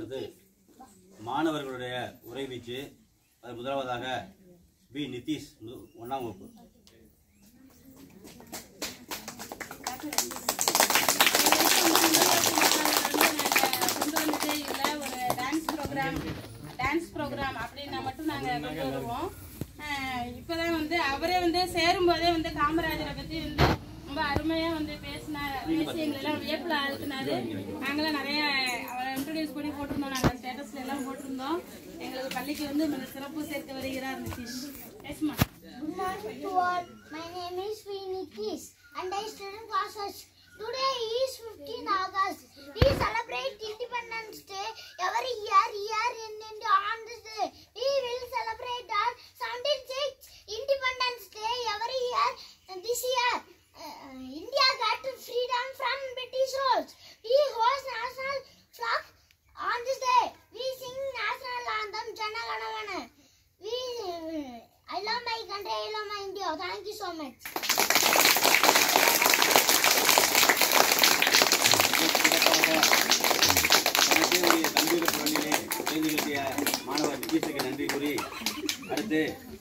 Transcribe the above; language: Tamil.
அடுத்து மாணவர்களுடைய உரை வீச்சு அது முதலாவதாக பி நிதிஷ் மு- ஒண்ணாம் வகுப்பு கொண்டு வந்ததே இல்லை ஒரு டான்ஸ் ப்ரோக்ராம் டான்ஸ் ப்ரோக்ராம் அப்படின்னா மட்டும் நாங்கள் கொண்டு வருவோம் ஆஹ் இப்பதான் வந்து அவரே வந்து சேரும்போதே வந்து காமராஜரை பற்றி வந்து ரொம்ப அருமையாக வந்து பேசினார் பேசி எங்களெல்லாம் வியப்பில் ஆழ்த்தினாரு நாங்களாம் நிறைய அவரை இன்ட்ரடியூஸ் பண்ணி போட்டிருந்தோம் நாங்கள் ஸ்டேட்டஸ்ல எல்லாம் போட்டிருந்தோம் எங்களுக்கு பள்ளிக்கு வந்து மிக சிறப்பு சேர்த்து வருகிறார் நிதிஷ் பேசுமா Good morning to all. My name is Vinicius and I study in class first. Today is 15 August. We celebrate Independence Day every year, year in India on this day. We will celebrate our 76th Independence Day every year. And this year, uh, India got freedom from British rule. We host national flag on this day. We sing national anthem Jana Gana Mana. We, I love my country, I love my India. Thank you so much. தனக்கே உரிய கம்பீர குரலிலே உரை நிகழ்த்திய மாணவர் நிதிஷுக்கு நன்றி கூறி அடுத்து